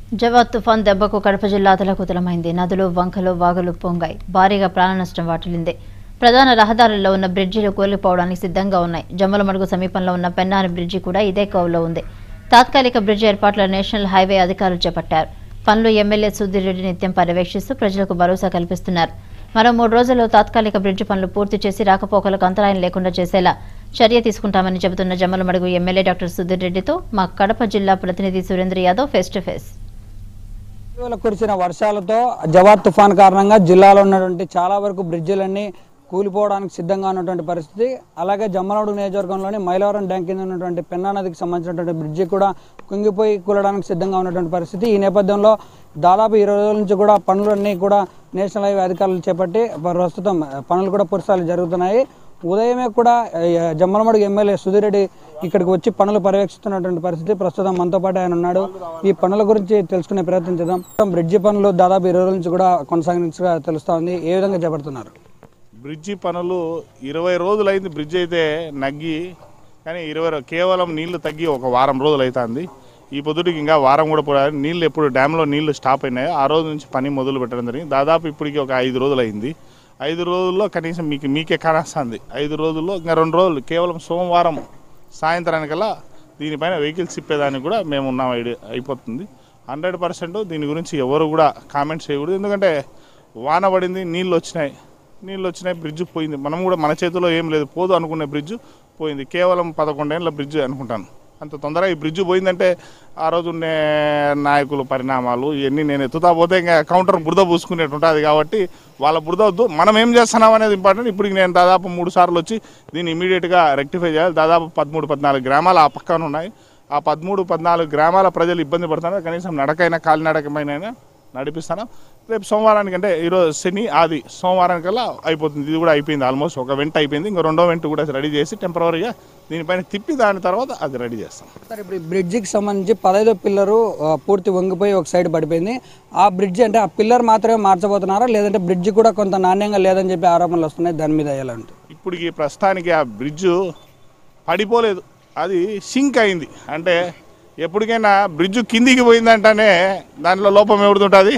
జవాద్ తుఫాన్ దెబ్బకు కడప జిల్లా అతలకుతలమైంది నదులు వంకలు వాగులు పొంగాయి భారీగా ప్రాణ నష్టం వాటిల్లింది ప్రధాన రహదారుల్లో ఉన్న బ్రిడ్జిలు కూలిపోవడానికి సిద్ధంగా ఉన్నాయి జమ్మలమడుగు సమీపంలో ఉన్న పెన్నారి బ్రిడ్జి కూడా ఇదే కోవలో ఉంది తాత్కాలిక బ్రిడ్జి ఏర్పాట్ల నేషనల్ హైవే అధికారులు చేపట్టారు పనులు ఎమ్మెల్యే సుధీర్ రెడ్డి నిత్యం పర్యవేక్షిస్తూ ప్రజలకు భరోసా కల్పిస్తున్నారు మరో మూడు రోజుల్లో తాత్కాలిక బ్రిడ్జి పనులు పూర్తి చేసి రాకపోకలకు అంతరాయం లేకుండా చేసేలా చర్య తీసుకుంటామని చెబుతున్న జమ్మలమడుగు ఎమ్మెల్యే డాక్టర్ సుధీర్ రెడ్డితో మా కడప జిల్లా ప్రతినిధి Surendra Yadav face to face ఇటీవల కురిసిన వర్షాలతో జవాద్ తుఫాన్ కారణంగా జిల్లాలో ఉన్నటువంటి చాలా వరకు బ్రిడ్జిలన్నీ కూలిపోవడానికి సిద్ధంగా ఉన్నటువంటి పరిస్థితి అలాగే జమ్మలమడు నియోజకవర్గంలోని మైలవరం డ్యాం కింద ఉన్నటువంటి పెన్నా నదికి సంబంధించినటువంటి బ్రిడ్జి కూడా కుంగిపోయి కూలడానికి సిద్ధంగా ఉన్నటువంటి పరిస్థితి ఈ నేపథ్యంలో దాదాపు ఇరవై రోజుల నుంచి కూడా పనులన్నీ కూడా నేషనల్ హైవే అధికారులు చేపట్టి ప్రస్తుతం పనులు కూడా పురుసాలు జరుగుతున్నాయి ఉదయమే కూడా ఆ, జమ్మలమడుగు ఎమ్మెల్యే సుధీర్ రెడ్డి ఇక్కడికి వచ్చి పనులు పర్యవేక్షిస్తున్నటువంటి పరిస్థితి ప్రస్తుతం మనతో పాటు ఆయన ఉన్నాడు ఈ పనుల గురించి తెలుసుకునే ప్రయత్నం చేద్దాం బ్రిడ్జి పనులు దాదాపు ఇరవై రోజుల నుంచి కూడా కొనసాగించగా తెలుస్తా ఉంది ఏ విధంగా చేపడుతున్నారు బ్రిడ్జి పనులు ఇరవై రోజులు అయింది బ్రిడ్జ్ అయితే నగ్గి కానీ ఇరవై రో- కేవలం నీళ్లు తగ్గి ఒక వారం రోజులు అవుతుంది ఈ పొద్దుటికి ఇంకా వారం కూడా పోయి నీళ్ళు ఎప్పుడు డ్యామ్లో నీళ్లు స్టాప్ అయినాయో ఆ రోజు నుంచి పని మొదలు పెట్టడం జరిగింది దాదాపు ఇప్పటికి ఒక ఐదు రోజులు అయింది ఐదు రోజుల్లో కనీసం మీకు మీకే కానొస్తుంది ఐదు రోజుల్లో ఇంకా రెండు రోజులు కేవలం సోమవారం సాయంత్రానికల్లా దీనిపైన వెహికల్స్ ఇప్పేదానికి కూడా మేము ఉన్నాం ఐడి- అయిపోతుంది హండ్రెడ్ పర్సెంట్ దీని గురించి ఎవరు కూడా కామెంట్స్ చేయకూడదు ఎందుకంటే వాన పడింది నీళ్ళు వచ్చినాయి నీళ్ళు వచ్చినాయి బ్రిడ్జ్ పోయింది మనం కూడా మన చేతిలో ఏం లేదు పోదు అనుకునే బ్రిడ్జ్ పోయింది కేవలం పదకొండేళ్ళ బ్రిడ్జ్ అనుకుంటాను అంత తొందరగా ఈ బ్రిడ్జ్ పోయిందంటే ఆ రోజు ఉండే నాయకుల పరిణామాలు ఇవన్నీ నేను ఎత్తుతా పోతే ఇంకా కౌంటర్ బురద పూసుకునేట్టు ఉంటుంది కాబట్టి వాళ్ళ బురద వద్దు మనం ఏం చేస్తున్నాం అనేది ఇంపార్టెంట్ ఇప్పుడు నేను దాదాపు మూడు సార్లు వచ్చి దీన్ని ఇమీడియట్గా రెక్టిఫై చేయాలి దాదాపు పదమూడు పద్నాలుగు గ్రామాలు ఆ పక్కన ఉన్నాయి ఆ పదమూడు పద్నాలుగు గ్రామాల ప్రజలు ఇబ్బంది పడుతున్నారు కనీసం నడకైనా కాలినడకమైన నడిపిస్తాను రేపు సోమవారానికి అంటే ఈరోజు శని ఆది సోమవారానికల్లా అయిపోతుంది ఇది కూడా అయిపోయింది ఆల్మోస్ట్ ఒక వెంట అయిపోయింది ఇంకో రెండో వెంట కూడా రెడీ చేసి టెంపరీగా దీనిపైన తిప్పి దాని తర్వాత అది రెడీ చేస్తాం సార్ ఇప్పుడు ఈ బ్రిడ్జికి సంబంధించి పదైదో పిల్లరు ఆ, పూర్తి వంగిపోయి ఒక సైడ్ పడిపోయింది ఆ బ్రిడ్జి అంటే ఆ పిల్లర్ మాత్రమే మార్చబోతున్నారా లేదంటే బ్రిడ్జి కూడా కొంత నాణ్యంగా లేదని చెప్పి ఆరోపణలు వస్తున్నాయి దాని మీద ఎలా ఉంటుంది ఇప్పటికి ప్రస్తుతానికి ఆ బ్రిడ్జ్ పడిపోలేదు అది సింక్ అయింది అంటే ఎప్పటికైనా బ్రిడ్జ్ కిందికి పోయిందంటేనే దాంట్లో లోపం ఎవరిది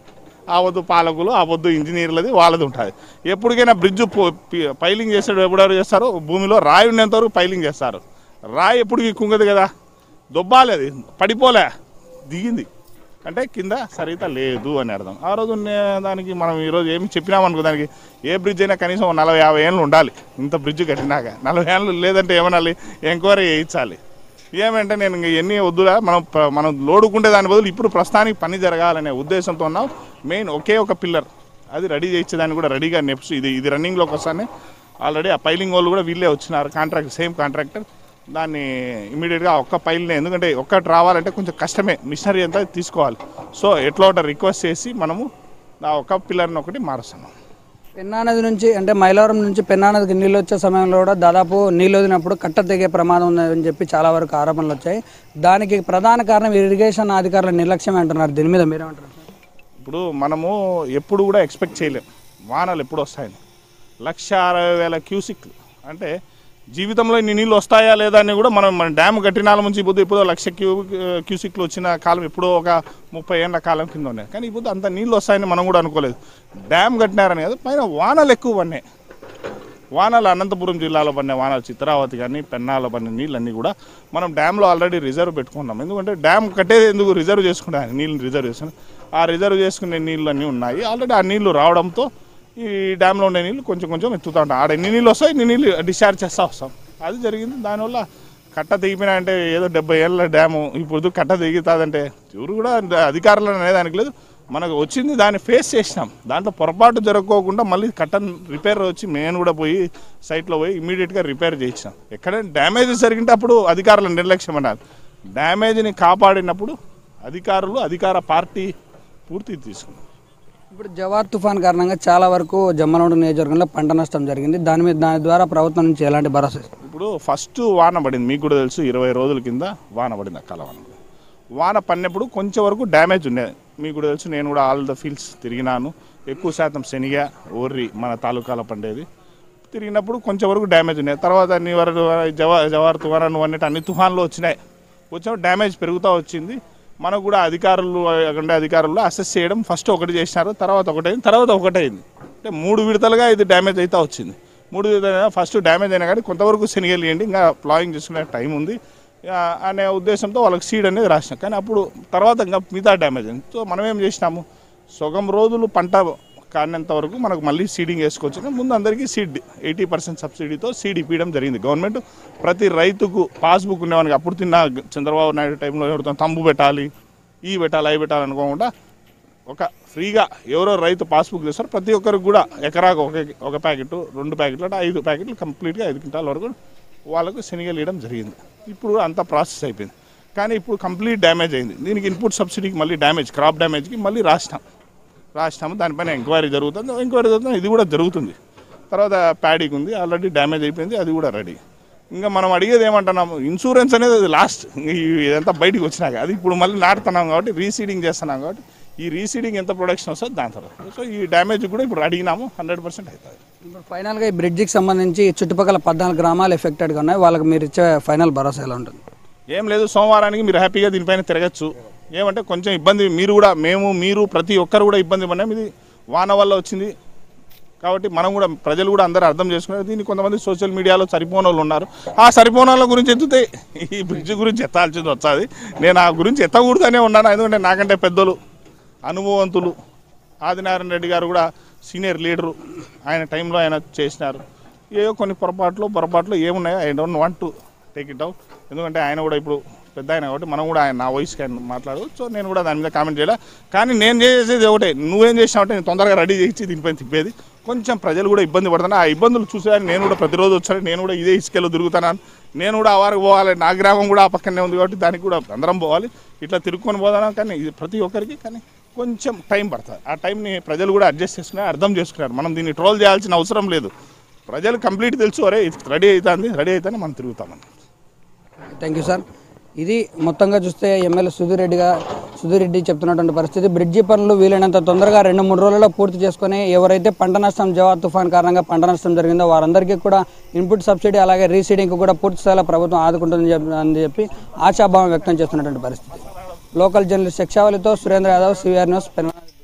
ఆ వద్దు పాలకులు ఆ వద్దు ఇంజనీర్లది వాళ్ళది ఉంటుంది ఎప్పటికైనా బ్రిడ్జ్ పో- పి- పైలింగ్ చేసేటప్పుడు ఎప్పుడెవరు చేస్తారు భూమిలో రాయి ఉండేంత వరకు పైలింగ్ చేస్తారు రాయి ఎప్పటికి కుంగదు కదా దొబ్బాలి అది పడిపోలే దిగింది అంటే కింద సరిత లేదు అని అర్థం ఆ రోజు ఉన్న దానికి మనం ఈరోజు ఏమి చెప్పినామనుకో దానికి ఏ బ్రిడ్జ్ అయినా కనీసం ఒక నలభై యాభై ఏళ్ళు ఉండాలి ఇంత బ్రిడ్జ్ కట్టినాక నలభై ఏళ్ళు లేదంటే ఏమనాలి ఎంక్వైరీ చేయించాలి ఏమంటే నేను ఇంక ఎన్ని వద్దురా మనం ప్ర- మనం లోడుకుంటే దాని బదులు ఇప్పుడు ప్రస్తుతానికి పని జరగాలనే ఉద్దేశంతో ఉన్నాం మెయిన్ ఒకే ఒక పిల్లర్ అది రెడీ చేయించేదాన్ని కూడా రెడీగా నెప్స్ ఇది ఇది రన్నింగ్లోకి వస్తానే ఆల్రెడీ ఆ పైలింగ్ వాళ్ళు కూడా వీళ్ళే వచ్చినారు కాంట్రాక్ట్ సేమ్ కాంట్రాక్టర్ దాన్ని ఇమీడియట్గా ఒక్క పైల్నే ఎందుకంటే ఒక్కటి రావాలంటే కొంచెం కష్టమే మిషనరీ అంతా తీసుకోవాలి సో ఎట్లా ఒకటి రిక్వెస్ట్ చేసి మనము ఆ ఒక్క పిల్లర్ని ఒకటి మారుస్తున్నాం పెన్నా నది నుంచి అంటే మైలవరం నుంచి పెన్నా నదికి నీళ్ళు వచ్చే సమయంలో కూడా దాదాపు నీళ్ళు వదిలినప్పుడు కట్ట తెగే ప్రమాదం ఉందని చెప్పి చాలా వరకు ఆరోపణలు వచ్చాయి దానికి ప్రధాన కారణం ఇరిగేషన్ అధికారుల నిర్లక్ష్యం అంటున్నారు దీని మీద మీరేమంటారు సార్? ఇప్పుడు మనము ఎప్పుడు కూడా ఎక్స్పెక్ట్ చేయలేం వానలు ఎప్పుడు వస్తాయని లక్ష అరవై వేల క్యూసిక్ అంటే జీవితంలో ఇన్ని నీళ్ళు వస్తాయా లేదా అని కూడా మనం మన డ్యామ్ కట్టినాల నుంచి ఇప్పుడు ఇప్పుడు లక్ష క్యూ క్యూసిక్లు వచ్చిన కాలం ఎప్పుడో ఒక ముప్పై ఏళ్ళ కాలం కింద ఉన్నాయి కానీ ఇప్పుడు అంత నీళ్ళు వస్తాయని మనం కూడా అనుకోలేదు డ్యామ్ కట్టినారని కాదు పైన వానలు ఎక్కువ పడినాయి వానలు అనంతపురం జిల్లాలో పడిన వానలు చిత్రావతి కానీ పెన్నాలో పడిన నీళ్ళన్నీ కూడా మనం డ్యామ్లో ఆల్రెడీ రిజర్వ్ పెట్టుకున్నాం ఎందుకంటే డ్యామ్ కట్టేది ఎందుకు రిజర్వ్ చేసుకుంటే నీళ్ళని రిజర్వ్ చేసుకుని ఆ రిజర్వ్ చేసుకునే నీళ్ళు అన్నీ ఉన్నాయి ఆల్రెడీ ఆ నీళ్లు రావడంతో ఈ డ్యామ్లో ఉండే నీళ్ళు కొంచెం కొంచెం ఎత్తుతూ ఉంటాం ఆడ ఎన్ని నీళ్ళు వస్తాయి ఇన్ని నీళ్ళు డిశ్చార్జ్ చేస్తూ వస్తాం అది జరిగింది దానివల్ల కట్ట తెగిపోయినా అంటే ఏదో డెబ్బై ఏళ్ళ డ్యాము ఇప్పుడు కట్ట తెగుతుందంటే ఎవరు కూడా అధికారులు అనేదానికి లేదు మనకు వచ్చింది దాన్ని ఫేస్ చేసినాం దాంట్లో పొరపాటు జరగకోకుండా మళ్ళీ కట్టన్ రిపేర్ వచ్చి నేను కూడా పోయి సైట్లో పోయి ఇమీడియట్గా రిపేర్ చేయించాం ఎక్కడైనా డ్యామేజ్ జరిగింటే అప్పుడు అధికారుల నిర్లక్ష్యం అన్నారు డ్యామేజ్ని కాపాడినప్పుడు అధికారులు అధికార పార్టీ పూర్తి తీసుకున్నారు ఇప్పుడు జవార్ తుఫాన్ కారణంగా చాలా వరకు జమ్మలమడు నియోజకవర్గంలో పంట నష్టం జరిగింది దాని మీద దాని ద్వారా ప్రభుత్వం నుంచి ఎలాంటి భరోసా ఇస్తారు? ఇప్పుడు ఫస్ట్ వాన పడింది మీకు కూడా తెలుసు ఇరవై రోజుల కింద వాన పడింది అక్కల వాన వాన పడినప్పుడు కొంచెం వరకు డ్యామేజ్ ఉండేది మీకు కూడా తెలుసు నేను కూడా ఆల్ ద ఫీల్డ్స్ తిరిగినాను ఎక్కువ శాతం శనిగ ఓర్రి మన తాలూకాలో పండేది తిరిగినప్పుడు కొంచెం వరకు డ్యామేజ్ ఉన్నాయి తర్వాత అన్ని వరకు జవా జవార్ తుఫాన్ అన్నట్టు అన్ని తుఫాన్లు వచ్చినాయి వచ్చినప్పుడు డ్యామేజ్ పెరుగుతూ వచ్చింది మనకు కూడా అధికారులు ఉండే అధికారులు అసెస్ చేయడం ఫస్ట్ ఒకటి చేసినారు తర్వాత ఒకటైంది తర్వాత ఒకటైంది అంటే మూడు విడతలుగా ఇది డ్యామేజ్ అయితే వచ్చింది మూడు విడతలుగా ఫస్ట్ డ్యామేజ్ అయినా కానీ కొంతవరకు శనిగలియండి ఇంకా ప్లాయింగ్ చేసుకునే టైం ఉంది ఆ, అనే ఉద్దేశంతో వాళ్ళకి సీడ్ అనేది రాసినాం కానీ అప్పుడు తర్వాత ఇంకా మిగతా డ్యామేజ్ అయింది సో మనం ఏం చేసినాము సగం రోజులు పంట కానంత వరకు మనకు మళ్ళీ సీడింగ్ వేసుకొచ్చిన ముందు అందరికీ సీడ్ ఎయిటీ పర్సెంట్ సబ్సిడీతో సీడ్ ఇప్పించడం జరిగింది గవర్నమెంట్ ప్రతి రైతుకు పాస్బుక్ ఉండేవానికి అప్పుడు తిన్న చంద్రబాబు నాయుడు టైంలో ఎవరితో తంబు పెట్టాలి ఈ పెట్టాలి అవి పెట్టాలి అనుకోకుండా ఒక ఫ్రీగా ఎవరో రైతు పాస్బుక్ చేస్తారు ప్రతి ఒక్కరికి కూడా ఎకరాకు ఒక ఒక ప్యాకెట్ రెండు ప్యాకెట్లు అంటే ఐదు ప్యాకెట్లు కంప్లీట్గా ఐదు క్వింటాల వరకు వాళ్ళకు శనగలు ఇవ్వడం జరిగింది ఇప్పుడు అంత ప్రాసెస్ అయిపోయింది కానీ ఇప్పుడు కంప్లీట్ డ్యామేజ్ అయింది దీనికి ఇన్పుట్ సబ్సిడీకి మళ్ళీ డ్యామేజ్ క్రాప్ డ్యామేజ్కి మళ్ళీ రాసినాం రాసినాము దానిపైన ఎంక్వైరీ జరుగుతుంది ఎంక్వైరీ జరుగుతుంది ఇది కూడా జరుగుతుంది తర్వాత ప్యాడీకి ఉంది ఆల్రెడీ డ్యామేజ్ అయిపోయింది అది కూడా రెడీ ఇంకా మనం అడిగేది ఏమంటున్నాము ఇన్సూరెన్స్ అనేది అది లాస్ట్ ఇదంతా బయటికి వచ్చినాక అది ఇప్పుడు మళ్ళీ నాటుతున్నాం కాబట్టి రీసీడింగ్ చేస్తున్నాం కాబట్టి ఈ రీసీడింగ్ ఎంత ప్రొడక్షన్ వస్తుంది దాని తర్వాత సో ఈ డ్యామేజ్ కూడా ఇప్పుడు అడిగినాము హండ్రెడ్ పర్సెంట్ అవుతుంది ఇప్పుడు ఫైనల్గా ఈ బ్రిడ్జికి సంబంధించి చుట్టుపక్కల పద్నాలుగు గ్రామాలు ఎఫెక్టెడ్గా ఉన్నాయి వాళ్ళకి మీరు ఇచ్చే ఫైనల్ భరోసా ఎలా ఉంటుంది ఏం లేదు సోమవారానికి మీరు హ్యాపీగా దీనిపైన తిరగచ్చు ఏమంటే కొంచెం ఇబ్బంది మీరు కూడా మేము మీరు ప్రతి ఒక్కరు కూడా ఇబ్బంది పడినాం ఇది వాన వల్ల వచ్చింది కాబట్టి మనం కూడా ప్రజలు కూడా అందరూ అర్థం చేసుకున్నారు దీన్ని కొంతమంది సోషల్ మీడియాలో సరిపోని వాళ్ళు ఉన్నారు ఆ సరిపోని వాళ్ళ గురించి ఎత్తితే ఈ బ్రిడ్జ్ గురించి ఎత్తాల్సింది వచ్చాది నేను ఆ గురించి ఎత్తకూడదనే ఉన్నాను ఎందుకంటే నాకంటే పెద్దలు అనుభవంతులు ఆదినారాయణ రెడ్డి గారు కూడా సీనియర్ లీడరు ఆయన టైంలో ఆయన చేసినారు ఏవో కొన్ని పొరపాట్లు పొరపాట్లు ఏమున్నాయో I don't want to take it out ఎందుకంటే ఆయన కూడా ఇప్పుడు పెద్ద ఆయన కాబట్టి మనం కూడా ఆయన నా వయసుకి ఆయన మాట్లాడు సో నేను కూడా దాని మీద కామెంట్ చేయలే కానీ నేను చేసేది ఒకటే నువ్వేం చేసినావంటే నేను తొందరగా రెడీ చేయించి దీనిపైన తిప్పేది కొంచెం ప్రజలు కూడా ఇబ్బంది పడుతున్నారు ఆ ఇబ్బందులు చూసేదాన్ని నేను కూడా ప్రతిరోజు వచ్చాను నేను కూడా ఇదే ఇసుకలో తిరుగుతున్నాను నేను కూడా ఆ వారికి పోవాలి నా గ్రామం కూడా ఆ పక్కనే ఉంది కాబట్టి దానికి కూడా అందరం పోవాలి ఇట్లా తిరుక్కొని పోదాం కానీ ఇది ప్రతి ఒక్కరికి కానీ కొంచెం టైం పడుతుంది ఆ టైంని ప్రజలు కూడా అడ్జస్ట్ చేసుకున్నారు అర్థం చేసుకున్నారు మనం దీన్ని ట్రోల్ చేయాల్సిన అవసరం లేదు ప్రజలు కంప్లీట్ తెలుసు అరే రెడీ అవుతుంది రెడీ అవుతానే మనం తిరుగుతామని థ్యాంక్ యూ సార్ ఇది మొత్తంగా చూస్తే ఎమ్మెల్యే సుధీర్ రెడ్డిగా సుధీర్ రెడ్డి చెప్తున్నటువంటి పరిస్థితి బ్రిడ్జి పనులు వీలైనంత తొందరగా రెండు మూడు రోజుల్లో పూర్తి చేసుకొని ఎవరైతే పంట నష్టం జవాబ్ తుఫాన్ కారణంగా పంట నష్టం జరిగిందో వారందరికీ కూడా ఇన్పుట్ సబ్సిడీ అలాగే రీసీడింగ్ కూడా పూర్తి స్థాయిలో ప్రభుత్వం ఆదుకుంటుందని చెప్పి అని చెప్పి ఆశాభావం వ్యక్తం చేస్తున్నటువంటి పరిస్థితి లోకల్ జర్నలిస్ట్ శిక్షావళితో సురేంద్ర యాదవ్ సివిఆర్ న్యూస్ పెరుమాళ